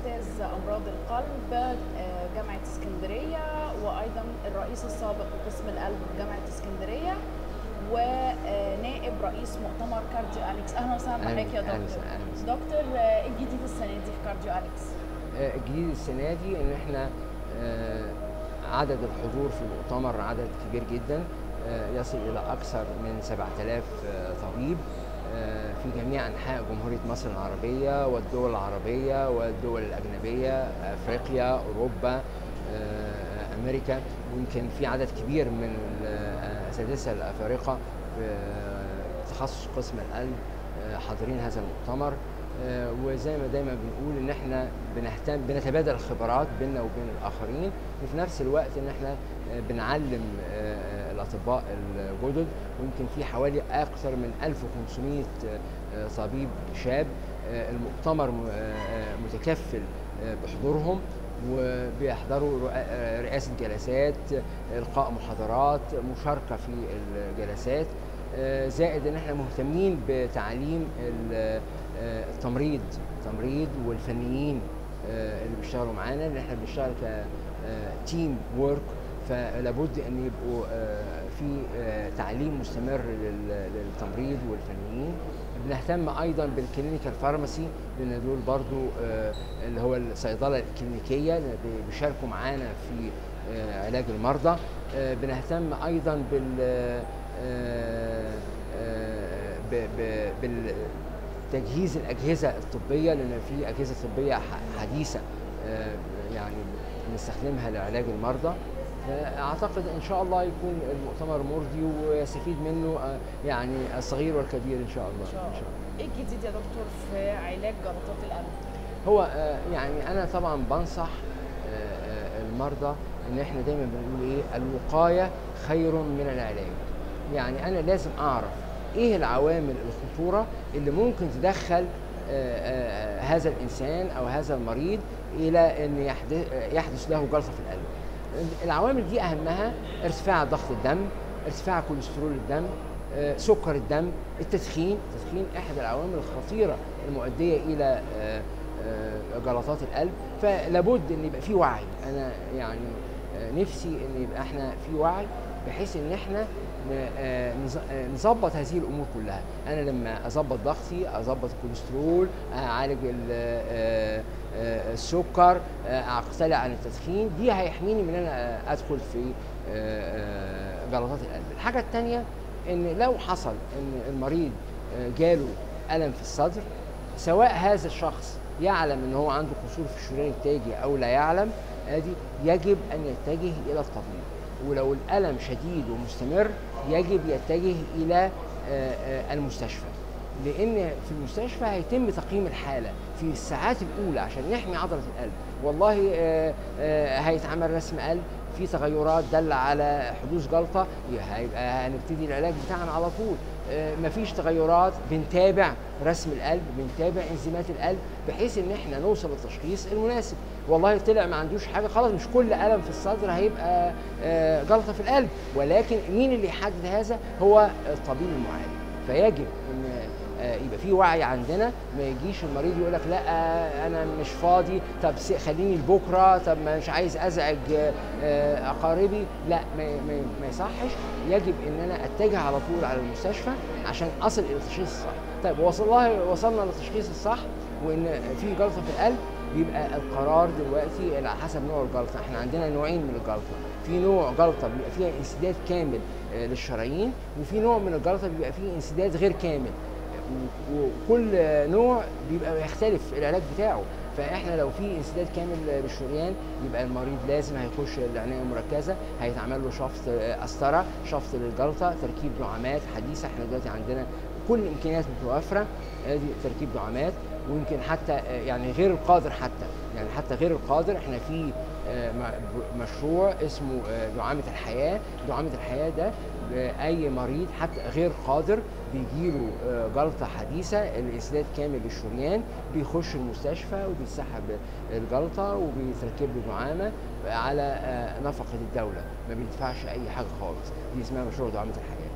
استاذ امراض القلب آه، جامعه اسكندريه وايضا الرئيس السابق لقسم القلب بجامعه اسكندريه ونائب رئيس مؤتمر كارديو اليكس اهلا وسهلا أهلاً- بحضرتك يا أهلاً دكتور وسهلاً، أهلاً وسهلاً. دكتور آه، ايه الجديد السنه دي في كارديو اليكس آه، الجديد السنه دي ان احنا آه، عدد الحضور في المؤتمر عدد كبير جدا آه، يصل الى اكثر من 7000 آه، طبيب آه، في جميع انحاء جمهوريه مصر العربيه والدول العربيه والدول الاجنبيه افريقيا اوروبا آه، امريكا ويمكن في عدد كبير من الاساتذه الافارقه في تخصص قسم القلب آه، حاضرين هذا المؤتمر آه، وزي ما دايما بنقول ان احنا بنهتم بنتبادل الخبرات بيننا وبين الاخرين وفي نفس الوقت ان احنا آه، بنعلم آه، آه، الاطباء الجدد ويمكن في حوالي اكثر من 1500 آه، طبيب شاب آه، المؤتمر م- آه، آه، متكفل آه، بحضورهم وبيحضروا رؤ- آه، رئاسه جلسات آه، القاء محاضرات مشاركه في الجلسات آه، زائد ان احنا مهتمين بتعليم ال- آه، التمريض التمريض والفنيين آه، اللي بيشتغلوا معانا ان احنا بنشتغل كتيم وورك فلابد ان يبقوا آه، في آه، تعليم مستمر لل- للتمريض والفنيين بنهتم ايضا بالكلينيكال فارماسي لان دول برضو آه، اللي هو الصيدله الكلينيكيه اللي بي- بيشاركوا معانا في آه، علاج المرضى آه، بنهتم ايضا بال آه، آه، ب- ب- بالتجهيز الاجهزه الطبيه لان في اجهزه طبيه ح- حديثه آه، يعني بنستخدمها لعلاج المرضى اعتقد ان شاء الله يكون المؤتمر مرضي ويستفيد منه آه، يعني الصغير والكبير ان شاء الله ان شاء الله ايه الجديد يا دكتور في علاج جلطات القلب هو آه، يعني انا طبعا بنصح آه، آه، المرضى ان احنا دايما بنقول ايه الوقايه خير من العلاج يعني انا لازم اعرف ايه العوامل الخطوره اللي ممكن تدخل آه، آه، هذا الانسان او هذا المريض الى ان يحدث يحدث له جلطه في القلب العوامل دي اهمها ارتفاع ضغط الدم ارتفاع كوليسترول الدم آه، سكر الدم التدخين التدخين احد العوامل الخطيره المؤديه الى آه، آه، جلطات القلب فلابد ان يبقى في وعي انا يعني آه، نفسي ان يبقى احنا في وعي بحيث ان احنا ن- آه، نز- آه، نظبط هذه الامور كلها انا لما اظبط ضغطي اظبط الكوليسترول اعالج ال- آه، آه، السكر آه، اقتلع عن التدخين دي هيحميني من ان انا آه، ادخل في آه، آه، جلطات القلب الحاجه الثانيه ان لو حصل ان المريض آه، جاله الم في الصدر سواء هذا الشخص يعلم ان هو عنده قصور في الشريان التاجي او لا يعلم ادي يجب ان يتجه الى الطبيب ولو الالم شديد ومستمر يجب يتجه الى آه، آه، المستشفى لان في المستشفى هيتم تقييم الحاله في الساعات الاولى عشان نحمي عضله القلب والله آه، آه، هيتعمل رسم قلب في تغيرات دل على حدوث جلطه هيبقى هنبتدي العلاج بتاعنا على طول آه، مفيش تغيرات بنتابع رسم القلب بنتابع انزيمات القلب بحيث ان احنا نوصل للتشخيص المناسب والله طلع ما عندوش حاجه خلاص مش كل الم في الصدر هيبقى آه، جلطه في القلب ولكن مين اللي يحدد هذا هو الطبيب المعالج فيجب ان آه، يبقى في وعي عندنا ما يجيش المريض يقول لك لا آه، انا مش فاضي طب س- خليني لبكره طب ما مش عايز ازعج آه، آه، اقاربي لا ما, ما, ما يصحش يجب ان انا اتجه على طول على المستشفى عشان اصل الى التشخيص الصح طيب وصل الله وصلنا للتشخيص الصح وان في جلطه في القلب بيبقى القرار دلوقتي على حسب نوع الجلطه احنا عندنا نوعين من الجلطه في نوع جلطه بيبقى فيها انسداد كامل آه، للشرايين وفي نوع من الجلطه بيبقى فيه انسداد غير كامل و- وكل نوع بيبقى يختلف العلاج بتاعه فاحنا لو في انسداد كامل بالشريان يبقى المريض لازم هيخش العنايه المركزه هيتعمل له شفط آه، قسطره شفط للجلطه تركيب دعامات حديثه احنا دلوقتي عندنا كل الامكانيات متوفره ادي تركيب دعامات ويمكن حتى آه، يعني غير القادر حتى يعني حتى غير القادر احنا في آه، م- مشروع اسمه آه، دعامه الحياه دعامه الحياه ده آه، اي مريض حتى غير قادر بيجيله آه، جلطه حديثه الاسداد كامل للشريان بيخش المستشفى وبيسحب الجلطه وبيتركب له دعامه على آه، نفقه الدوله ما بيدفعش اي حاجه خالص دي اسمها مشروع دعامه الحياه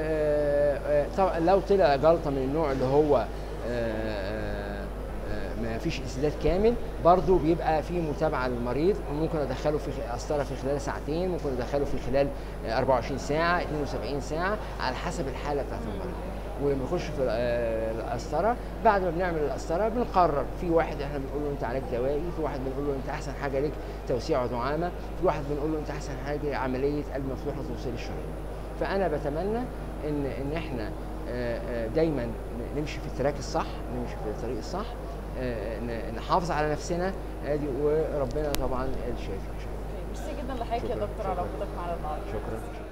وطبعا لو طلع جلطه من النوع اللي هو آه، آه، آه، ما ما فيش اسداد كامل برضه بيبقى في متابعه للمريض ممكن ادخله في قسطره في خلال ساعتين ممكن ادخله في خلال آه، 24 ساعه 72 ساعه على حسب الحاله بتاعت المريض ولما يخش في آه، القسطره بعد ما بنعمل القسطره بنقرر في واحد احنا بنقول له انت علاج دوائي في واحد بنقول له انت احسن حاجه ليك توسيع ودعامه في واحد بنقول له انت احسن حاجه عمليه قلب مفتوح وتوصيل الشرايين فانا بتمنى ان ان احنا آه، آه، دايما نمشي في التراك الصح نمشي في الطريق الصح آه، ن- نحافظ على نفسنا ادي وربنا طبعا الشافي ان شاء الله ميرسي جدا لحضرتك يا شكراً، دكتور على شكراً. وجودك معنا النهارده شكرا